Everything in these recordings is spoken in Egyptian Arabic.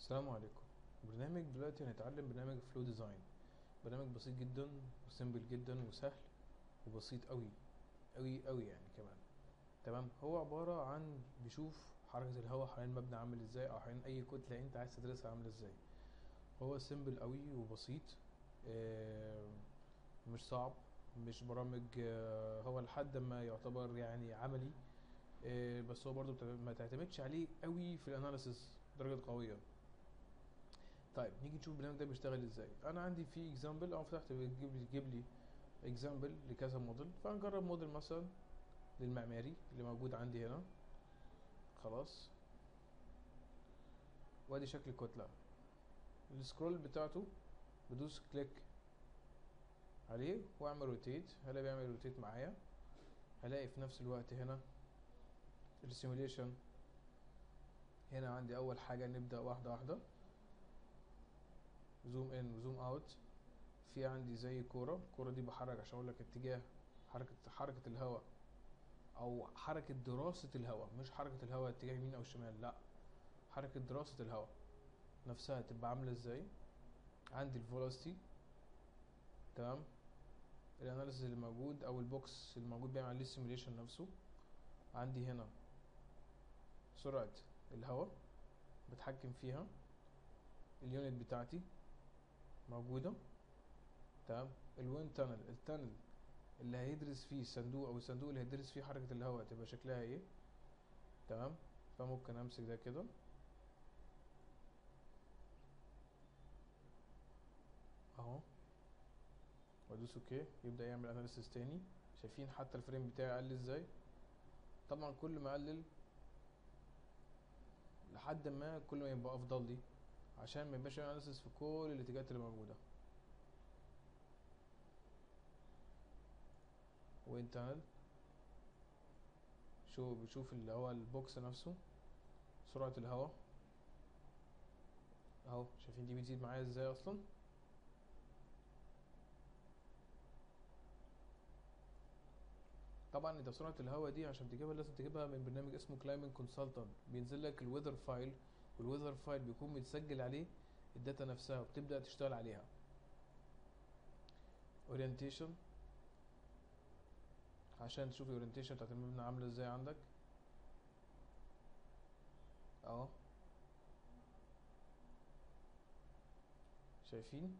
السلام عليكم برنامج دلوقتي هنتعلم برنامج فلو ديزاين برنامج بسيط جدا وسيمبل جدا وسهل وبسيط قوي قوي قوي يعني كمان تمام هو عبارة عن بيشوف حركة الهواء حوالين المبنى عامل ازاي او حوالين اي كتلة انت عايز تدرسها عاملة ازاي هو سيمبل قوي وبسيط آه، مش صعب مش برامج آه، هو لحد ما يعتبر يعني عملي آه، بس هو برضو بت- ما تعتمدش عليه قوي في الاناليسيس درجة قوية طيب نيجي نشوف البرنامج ده بيشتغل ازاي انا عندي في اكزامبل انا فتحت بتجيب لي تجيب لي اكزامبل لكذا موديل فهنجرب موديل مثلا للمعماري اللي موجود عندي هنا خلاص وادي شكل الكتلة السكرول بتاعته بدوس كليك عليه واعمل روتيت هلاقي بيعمل روتيت معايا هلاقي في نفس الوقت هنا السيموليشن هنا عندي اول حاجة نبدأ واحدة واحدة زوم ان وزوم اوت في عندي زي كورة الكورة دي بحرك عشان اقول لك اتجاه حركة حركة الهواء او حركة دراسة الهواء مش حركة الهواء اتجاه يمين او شمال لا حركة دراسة الهواء نفسها تبقى عاملة ازاي عندي الفولوسيتي تمام الاناليسيس اللي موجود او البوكس اللي موجود بيعمل عليه السيموليشن نفسه عندي هنا سرعة الهواء بتحكم فيها اليونت بتاعتي موجودة تمام الوين تانل التانل اللي هيدرس فيه الصندوق او الصندوق اللي هيدرس فيه حركة الهواء تبقى شكلها ايه تمام فممكن امسك ده كده اهو وادوس اوكي يبدأ يعمل اناليسيس تاني شايفين حتى الفريم بتاعي قل ازاي طبعا كل ما اقلل لحد ما كل ما يبقى افضل لي عشان ما يبقاش اناليسيس في كل الاتجاهات اللي موجوده وانترنال شو بشوف اللي هو البوكس نفسه سرعة الهواء اهو شايفين دي بتزيد معايا ازاي اصلا طبعا انت سرعة الهواء دي عشان تجيبها لازم تجيبها من برنامج اسمه كلايمنج كونسلتنت بينزل لك الويذر فايل والويذر فايل بيكون متسجل عليه الداتا نفسها وبتبدأ تشتغل عليها اورينتيشن عشان تشوف الاورينتيشن بتاعت المبنى عامله ازاي عندك اهو شايفين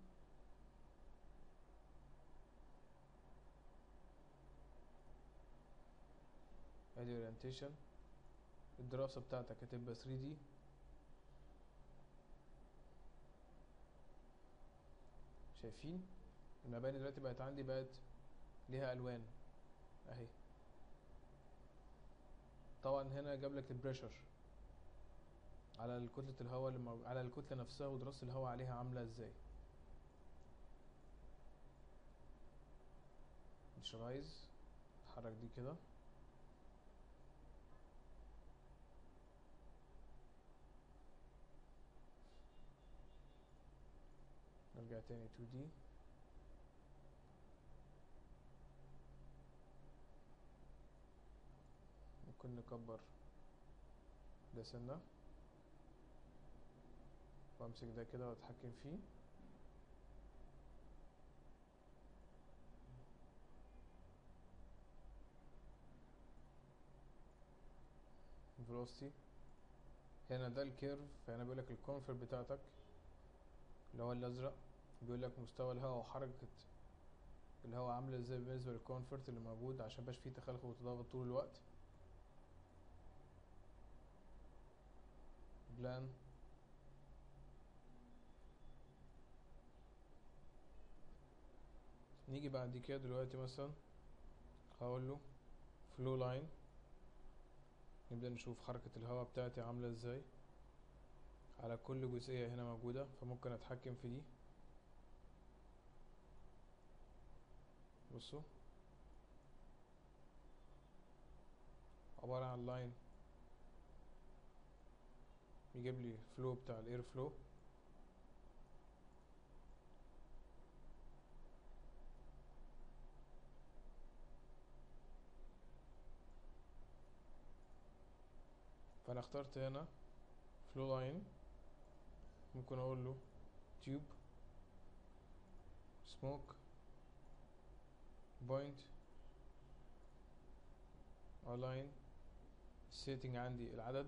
ادي اورينتيشن الدراسة بتاعتك هتبقى 3D شايفين المباني دلوقتي بقت عندي بقت ليها الوان اهي طبعا هنا جاب لك البريشر على كتلة الهواء اللي مو... على الكتلة نفسها ودراسة الهواء عليها عاملة ازاي مش اتحرك دي كده نرجع تاني 2D ممكن نكبر ده سنة وامسك ده كده واتحكم فيه velocity هنا ده الكيرف فهنا بيقولك الكونفر بتاعتك اللي هو الازرق بيقول لك مستوى الهواء وحركة الهواء عاملة ازاي بالنسبة للكونفرت اللي موجود عشان مبقاش فيه تخلخل وتضاغط طول الوقت بلان نيجي بعد كده دلوقتي مثلا هقول له فلو لاين نبدأ نشوف حركة الهواء بتاعتي عاملة ازاي على كل جزئية هنا موجودة فممكن اتحكم في دي بصوا عبارة عن لاين يجيب لي فلو بتاع الاير فلو فانا اخترت هنا فلو لاين ممكن اقول له tube smoke point align setting عندي العدد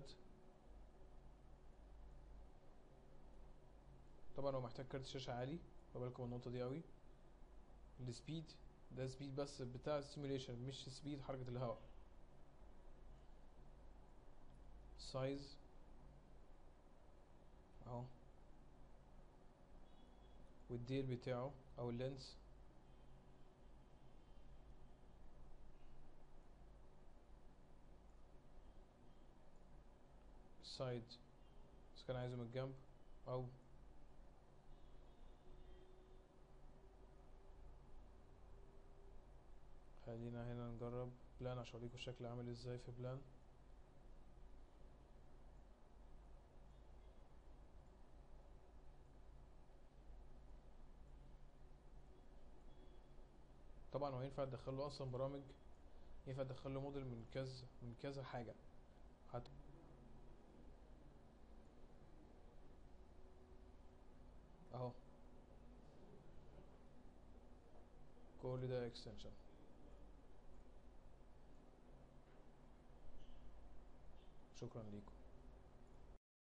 طبعا هو محتاج كارت شاشة عالي فبالكم من النقطة دي قوي السبيد ده سبيد بس بتاع السيموليشن مش سبيد حركة الهواء سايز اهو والديل بتاعه او اللينس سايد بس كان عايزه من الجنب او خلينا هنا نجرب بلان عشان اوريكم الشكل عامل ازاي في بلان طبعا هو ينفع تدخله اصلا برامج ينفع تدخله موديل من كذا من كذا حاجه حت... اهو كل ده اكستنشن شكرا ليكم